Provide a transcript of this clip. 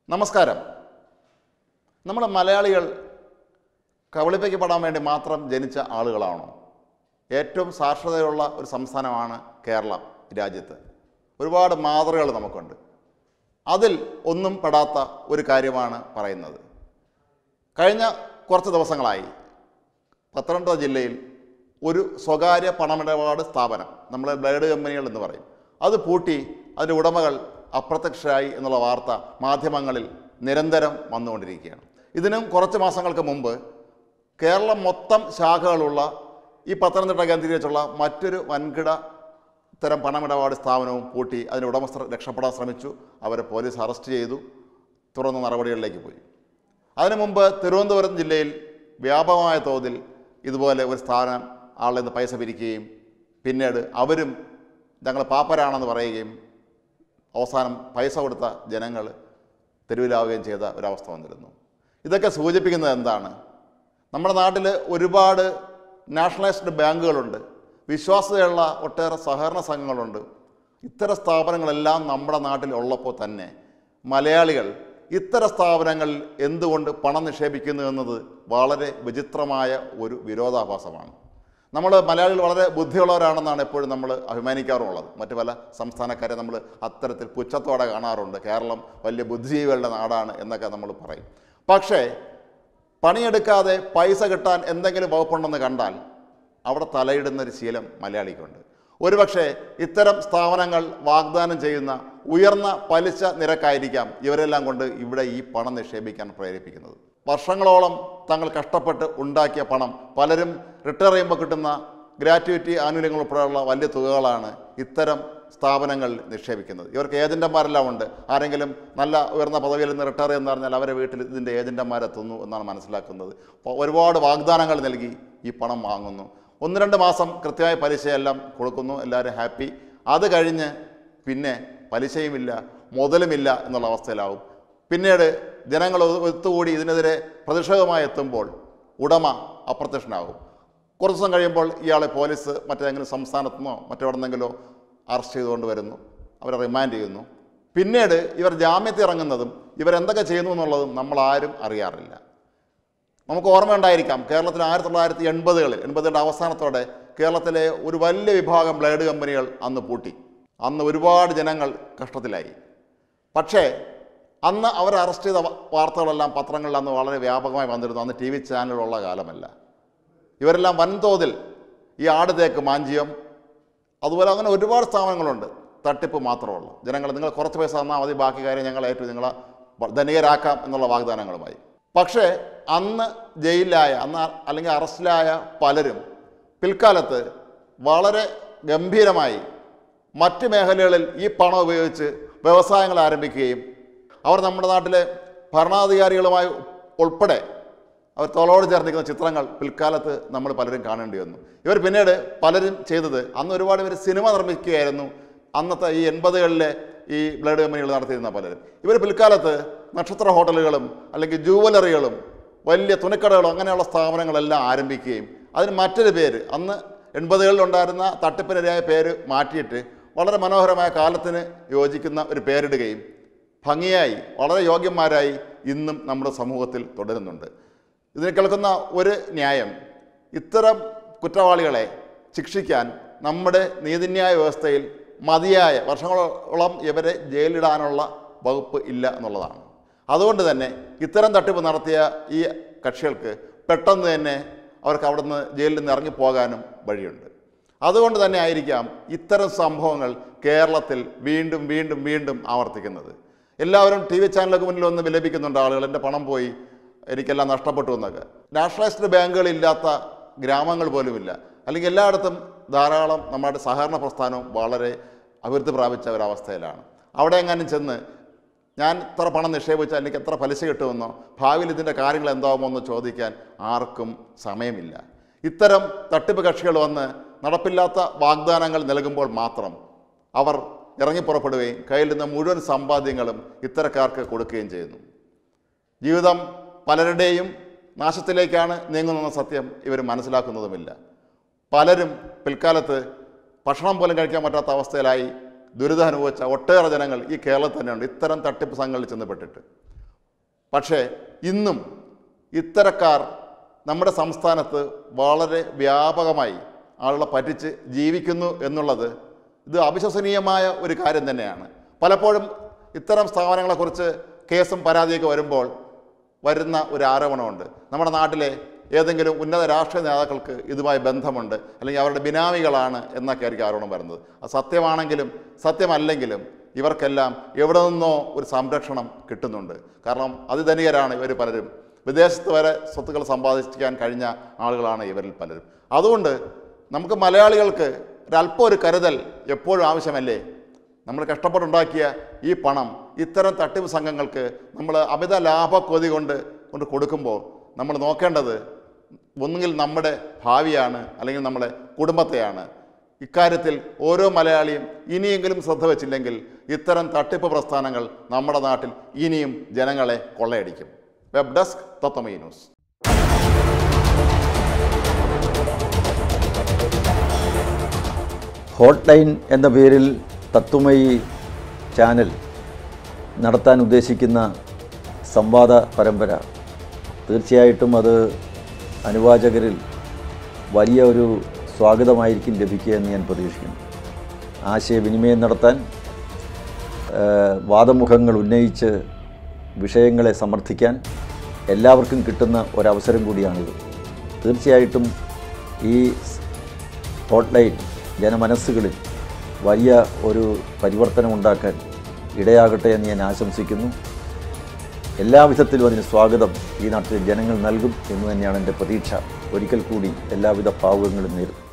നമസ്കാരം നമ്മൾ മലയാളികൾ കബളിപ്പിക്കപ്പെടാൻ വേണ്ടി മാത്രം ജനിച്ച ആളുകളാണോ ഏറ്റവും സാക്ഷരതയുള്ള ഒരു സംസ്ഥാനമാണ് കേരളം രാജ്യത്ത് ഒരുപാട് മാതൃകകൾ നമുക്കുണ്ട് അതിൽ ഒന്നും പെടാത്ത ഒരു കാര്യമാണ് പറയുന്നത് കഴിഞ്ഞ കുറച്ച് ദിവസങ്ങളായി പത്തനംതിട്ട ജില്ലയിൽ ഒരു സ്വകാര്യ പണമിടപാട് സ്ഥാപനം നമ്മൾ ബ്ലേഡ് കമ്പനികൾ എന്ന് പറയും അത് പൂട്ടി അതിൻ്റെ ഉടമകൾ അപ്രത്യക്ഷരായി എന്നുള്ള വാർത്ത മാധ്യമങ്ങളിൽ നിരന്തരം വന്നുകൊണ്ടിരിക്കുകയാണ് ഇതിനും കുറച്ച് മാസങ്ങൾക്ക് മുമ്പ് കേരളം മൊത്തം ശാഖകളുള്ള ഈ പത്തനംതിട്ട കേന്ദ്രീകരിച്ചുള്ള മറ്റൊരു വൻകിട ഇത്തരം പണമിടപാട് സ്ഥാപനവും പൂട്ടി അതിൻ്റെ ഉടമസ്ഥർ രക്ഷപ്പെടാൻ ശ്രമിച്ചു അവരെ പോലീസ് അറസ്റ്റ് ചെയ്തു തുടർന്ന് നടപടികളിലേക്ക് പോയി അതിനു മുമ്പ് തിരുവനന്തപുരം ജില്ലയിൽ വ്യാപകമായ തോതിൽ ഇതുപോലെ ഒരു സ്ഥാപനം ആളിൽ നിന്ന് പൈസ പിരിക്കുകയും പിന്നീട് അവരും ഞങ്ങൾ പാപ്പരാണെന്ന് പറയുകയും അവസാനം പൈസ കൊടുത്ത ജനങ്ങൾ തെരുവിലാവുകയും ചെയ്ത ഒരവസ്ഥ വന്നിരുന്നു ഇതൊക്കെ സൂചിപ്പിക്കുന്നത് എന്താണ് നമ്മുടെ നാട്ടിൽ ഒരുപാട് നാഷണലൈസ്ഡ് ബാങ്കുകളുണ്ട് വിശ്വാസ്യതയുള്ള ഒട്ടേറെ സഹകരണ സംഘങ്ങളുണ്ട് ഇത്തരം സ്ഥാപനങ്ങളെല്ലാം നമ്മുടെ നാട്ടിൽ ഉള്ളപ്പോൾ തന്നെ മലയാളികൾ ഇത്തരം സ്ഥാപനങ്ങളിൽ എന്തുകൊണ്ട് പണം നിക്ഷേപിക്കുന്നു എന്നത് വളരെ വിചിത്രമായ ഒരു വിരോധാഭാസമാണ് നമ്മൾ മലയാളികൾ വളരെ ബുദ്ധിയുള്ളവരാണെന്നാണ് എപ്പോഴും നമ്മൾ അഭിമാനിക്കാറുള്ളത് മറ്റു പല സംസ്ഥാനക്കാരെ നമ്മൾ അത്തരത്തിൽ പുച്ഛത്തോടെ കാണാറുണ്ട് കേരളം വലിയ ബുദ്ധിജീവികളുടെ നാടാണ് എന്നൊക്കെ നമ്മൾ പറയും പക്ഷേ പണിയെടുക്കാതെ പൈസ കിട്ടാൻ എന്തെങ്കിലും വകുപ്പുണ്ടെന്ന് കണ്ടാൽ അവിടെ തലയിടുന്നൊരു ശീലം മലയാളിക്കുണ്ട് ഒരുപക്ഷെ ഇത്തരം സ്ഥാപനങ്ങൾ വാഗ്ദാനം ചെയ്യുന്ന ഉയർന്ന പലിശ നിരക്കായിരിക്കാം ഇവരെല്ലാം കൊണ്ട് ഇവിടെ ഈ പണം നിക്ഷേപിക്കാൻ പ്രേരിപ്പിക്കുന്നത് വർഷങ്ങളോളം തങ്ങൾ കഷ്ടപ്പെട്ട് ഉണ്ടാക്കിയ പണം പലരും റിട്ടയർ ചെയ്യുമ്പോൾ കിട്ടുന്ന ഗ്രാറ്റുവിറ്റി ആനുകൂല്യങ്ങൾ ഉൾപ്പെടെയുള്ള വലിയ തുകകളാണ് ഇത്തരം സ്ഥാപനങ്ങളിൽ നിക്ഷേപിക്കുന്നത് ഇവർക്ക് ഏജൻറ്റന്മാരെല്ലാം ഉണ്ട് ആരെങ്കിലും നല്ല ഉയർന്ന പദവിയിൽ നിന്ന് റിട്ടയർ എന്ന് പറഞ്ഞാൽ അവരെ വീട്ടിൽ ഇതിൻ്റെ ഏജൻറ്റന്മാരെത്തുന്നു എന്നാണ് മനസ്സിലാക്കുന്നത് അപ്പോൾ ഒരുപാട് വാഗ്ദാനങ്ങൾ നൽകി ഈ പണം വാങ്ങുന്നു ഒന്ന് രണ്ട് മാസം കൃത്യമായ പലിശയെല്ലാം കൊടുക്കുന്നു എല്ലാവരും ഹാപ്പി അത് കഴിഞ്ഞ് പിന്നെ പലിശയുമില്ല മുതലുമില്ല എന്നുള്ള അവസ്ഥയിലാവും പിന്നീട് ജനങ്ങൾ ഒത്തുകൂടി ഇതിനെതിരെ പ്രതിഷേധമായി എത്തുമ്പോൾ ഉടമ അപ്രത്യക്ഷനാകും കുറച്ച് ദിവസം കഴിയുമ്പോൾ ഇയാളെ പോലീസ് മറ്റേതെങ്കിലും സംസ്ഥാനത്തു നിന്നോ മറ്റെവിടെന്നെങ്കിലോ അറസ്റ്റ് ചെയ്തുകൊണ്ട് വരുന്നു അവരെ റിമാൻഡ് ചെയ്യുന്നു പിന്നീട് ഇവർ ജാമ്യത്തിൽ ഇറങ്ങുന്നതും ഇവരെന്തൊക്കെ ചെയ്യുന്നു എന്നുള്ളതും നമ്മളാരും അറിയാറില്ല നമുക്ക് ഓർമ്മയുണ്ടായിരിക്കാം കേരളത്തിൽ ആയിരത്തി തൊള്ളായിരത്തി എൺപതുകളിൽ എൺപതുകളുടെ അവസാനത്തോടെ കേരളത്തിലെ ഒരു വലിയ വിഭാഗം ബ്ലേഡ് കമ്പനികൾ അന്ന് പൂട്ടി അന്ന് ഒരുപാട് ജനങ്ങൾ കഷ്ടത്തിലായി പക്ഷേ അന്ന് അവർ അറസ്റ്റ് ചെയ്ത വ- വാർത്തകളെല്ലാം പത്രങ്ങളിൽ അന്ന് വളരെ വ്യാപകമായി വന്നിരുന്നു അന്ന് ടി വി ചാനലുകളുള്ള കാലമല്ല ഇവരെല്ലാം വൻതോതിൽ ഈ ആട് തേക്ക് മാഞ്ചിയം അതുപോലെ അങ്ങനെ ഒരുപാട് സ്ഥാപനങ്ങളുണ്ട് തട്ടിപ്പ് മാത്രമുള്ളൂ ജനങ്ങൾ നിങ്ങൾ കുറച്ച് പൈസ തന്നാൽ മതി ബാക്കി കാര്യം ഞങ്ങൾ ഏറ്റു നിങ്ങളെ വ- ധനികരാക്കാം എന്നുള്ള വാഗ്ദാനങ്ങളുമായി പക്ഷേ അന്ന് ജയിലിലായ അന്ന് അ- അല്ലെങ്കിൽ അറസ്റ്റിലായ പലരും പിൽക്കാലത്ത് വളരെ ഗംഭീരമായി മറ്റ് മേഖലകളിൽ ഈ പണം ഉപയോഗിച്ച് വ്യവസായങ്ങൾ ആരംഭിക്കുകയും അവർ നമ്മുടെ നാട്ടിലെ ഭരണാധികാരികളുമായി ഉൾപ്പെടെ അവർ തോളോട് ചേർന്നിരിക്കുന്ന ചിത്രങ്ങൾ പിൽക്കാലത്ത് നമ്മൾ പലരും കാണേണ്ടി വന്നു ഇവർ പിന്നീട് പലരും ചെയ്തത് അന്ന് ഒരുപാട് പേര് സിനിമ നിർമ്മിക്കുകയായിരുന്നു അന്നത്തെ ഈ എൺപതുകളിലെ ഈ ബ്ലഡ് കമ്പനികൾ നടത്തിയിരുന്ന പലരും ഇവർ പിൽക്കാലത്ത് നക്ഷത്ര ഹോട്ടലുകളും അല്ലെങ്കിൽ ജൂവലറികളും വലിയ തുണിക്കടകളും അങ്ങനെയുള്ള സ്ഥാപനങ്ങളെല്ലാം ആരംഭിക്കുകയും അതിന് മറ്റൊരു പേര് അന്ന് എൺപതുകളിലുണ്ടായിരുന്ന തട്ടിപ്പിനിരയായ പേര് മാറ്റിയിട്ട് വളരെ മനോഹരമായ കാലത്തിന് യോജിക്കുന്ന ഒരു പേരിടുകയും ഭംഗിയായി വളരെ യോഗ്യന്മാരായി ഇന്നും നമ്മുടെ സമൂഹത്തിൽ തുടരുന്നുണ്ട് ഇതിന് കേൾക്കുന്ന ഒരു ന്യായം ഇത്തരം കുറ്റവാളികളെ ശിക്ഷിക്കാൻ നമ്മുടെ നീതിന്യായ വ്യവസ്ഥയിൽ മതിയായ വർഷങ്ങളോളം ഇവരെ ജയിലിടാനുള്ള വകുപ്പ് ഇല്ല എന്നുള്ളതാണ് അതുകൊണ്ട് തന്നെ ഇത്തരം തട്ടിപ്പ് നടത്തിയ ഈ കക്ഷികൾക്ക് പെട്ടെന്ന് തന്നെ അവർക്ക് അവിടുന്ന് ജയിലിൽ നിന്ന് ഇറങ്ങിപ്പോകാനും വഴിയുണ്ട് അതുകൊണ്ട് തന്നെ ആയിരിക്കാം ഇത്തരം സംഭവങ്ങൾ കേരളത്തിൽ വീണ്ടും വീണ്ടും വീണ്ടും ആവർത്തിക്കുന്നത് എല്ലാവരും ടി വി ചാനലുകൾക്ക് മുന്നിൽ ഒന്ന് വിലപിക്കുന്നുണ്ട് ആളുകൾ എൻ്റെ പണം പോയി എനിക്കെല്ലാം നഷ്ടപ്പെട്ടു എന്നൊക്കെ നാഷണലൈസ്ഡ് ബാങ്കുകളില്ലാത്ത ഗ്രാമങ്ങൾ പോലുമില്ല അല്ലെങ്കിൽ എല്ലായിടത്തും ധാരാളം നമ്മുടെ സഹകരണ പ്രസ്ഥാനവും വളരെ അഭിവൃദ്ധി പ്രാപിച്ച ഒരവസ്ഥയിലാണ് അവിടെ എങ്ങാനും ചെന്ന് ഞാൻ ഇത്ര പണം നിക്ഷേപിച്ചാൽ എനിക്ക് എത്ര പലിശ കിട്ടുമെന്നോ ഭാവിയിൽ ഇതിൻ്റെ കാര്യങ്ങൾ എന്താവുമോ എന്ന് ചോദിക്കാൻ ആർക്കും സമയമില്ല ഇത്തരം തട്ടിപ്പ് കക്ഷികൾ വന്ന് നടപ്പില്ലാത്ത വാഗ്ദാനങ്ങൾ നൽകുമ്പോൾ മാത്രം അവർ ഇറങ്ങിപ്പുറപ്പെടുകയും കയ്യിൽ നിന്ന് മുഴുവൻ സമ്പാദ്യങ്ങളും ഇത്തരക്കാർക്ക് കൊടുക്കുകയും ചെയ്യുന്നു ജീവിതം പലരുടെയും നാശത്തിലേക്കാണ് നീങ്ങുന്ന സത്യം ഇവർ മനസ്സിലാക്കുന്നതുമില്ല പലരും പിൽക്കാലത്ത് ഭക്ഷണം പോലും കഴിക്കാൻ പറ്റാത്ത അവസ്ഥയിലായി ദുരിതം അനുഭവിച്ച ഒട്ടേറെ ജനങ്ങൾ ഈ കേരളത്തിൽ തന്നെയുണ്ട് ഇത്തരം തട്ടിപ്പ് സംഘങ്ങളിൽ ചെന്നപ്പെട്ടിട്ട് പക്ഷേ ഇന്നും ഇത്തരക്കാർ നമ്മുടെ സംസ്ഥാനത്ത് വളരെ വ്യാപകമായി ആളുകളെ പറ്റിച്ച് ജീവിക്കുന്നു എന്നുള്ളത് ഇത് അവിശ്വസനീയമായ ഒരു കാര്യം തന്നെയാണ് പലപ്പോഴും ഇത്തരം സ്ഥാപനങ്ങളെക്കുറിച്ച് കേസും പരാതിയൊക്കെ വരുമ്പോൾ വരുന്ന ഒരു ആരോപണമുണ്ട് നമ്മുടെ നാട്ടിലെ ഏതെങ്കിലും ഉന്നത രാഷ്ട്രീയ നേതാക്കൾക്ക് ഇതുമായി ബന്ധമുണ്ട് അല്ലെങ്കിൽ അവരുടെ ബിനാമികളാണ് എന്നൊക്കെ ആയിരിക്കും ആരോപണം വരുന്നത് അത് സത്യമാണെങ്കിലും സത്യമല്ലെങ്കിലും ഇവർക്കെല്ലാം എവിടെ നിന്നോ ഒരു സംരക്ഷണം കിട്ടുന്നുണ്ട് കാരണം അതിധനികരാണ് ഇവർ പലരും വിദേശത്ത് വരെ സ്വത്തുക്കൾ സമ്പാദിക്കാൻ കഴിഞ്ഞ ആളുകളാണ് ഇവരിൽ പലരും അതുകൊണ്ട് നമുക്ക് മലയാളികൾക്ക് ഒരല്പം ഒരു കരുതൽ എപ്പോഴും ആവശ്യമല്ലേ നമ്മൾ കഷ്ടപ്പെട്ടുണ്ടാക്കിയ ഈ പണം ഇത്തരം തട്ടിപ്പ് സംഘങ്ങൾക്ക് നമ്മൾ അമിത ലാഭക്കൊതി കൊണ്ട് കൊണ്ട് കൊടുക്കുമ്പോൾ നമ്മൾ നോക്കേണ്ടത് ഒന്നുകിൽ നമ്മുടെ ഭാവിയാണ് അല്ലെങ്കിൽ നമ്മുടെ കുടുംബത്തെയാണ് ഇക്കാര്യത്തിൽ ഓരോ മലയാളിയും ഇനിയെങ്കിലും ശ്രദ്ധ വച്ചില്ലെങ്കിൽ ഇത്തരം തട്ടിപ്പ് പ്രസ്ഥാനങ്ങൾ നമ്മുടെ നാട്ടിൽ ഇനിയും ജനങ്ങളെ കൊള്ളയടിക്കും web desk Tattvamayi news hotline എന്ന പേരിൽ തത്വമയി ചാനൽ നടത്താൻ ഉദ്ദേശിക്കുന്ന സംവാദ പരമ്പര തീർച്ചയായിട്ടും അത് അനുവാചകരിൽ വലിയ ഒരു സ്വാഗതമായിരിക്കും ലഭിക്കുക എന്ന് ഞാൻ പ്രതീക്ഷിക്കുന്നു ആശയവിനിമയം നടത്താൻ ആ, വാദമുഖങ്ങൾ ഉന്നയിച്ച് വിഷയങ്ങളെ സമർത്ഥിക്കാൻ എല്ലാവർക്കും കിട്ടുന്ന ഒരവസരം കൂടിയാണിത് തീർച്ചയായിട്ടും ഈ ഹോട്ട്ലൈൻ ജനമനസ്സുകളിൽ വലിയ ഒരു പരിവർത്തനം ഉണ്ടാക്കാൻ ഇടയാകട്ടെ എന്ന് ഞാൻ ആശംസിക്കുന്നു എല്ലാവിധത്തിലും അതിന് സ്വാഗതം ഈ നാട്ടിലെ ജനങ്ങൾ നൽകും എന്ന് തന്നെയാണ് എൻ്റെ പ്രതീക്ഷ ഒരിക്കൽ കൂടി എല്ലാവിധ ഭാവുകങ്ങളും നേരുന്നു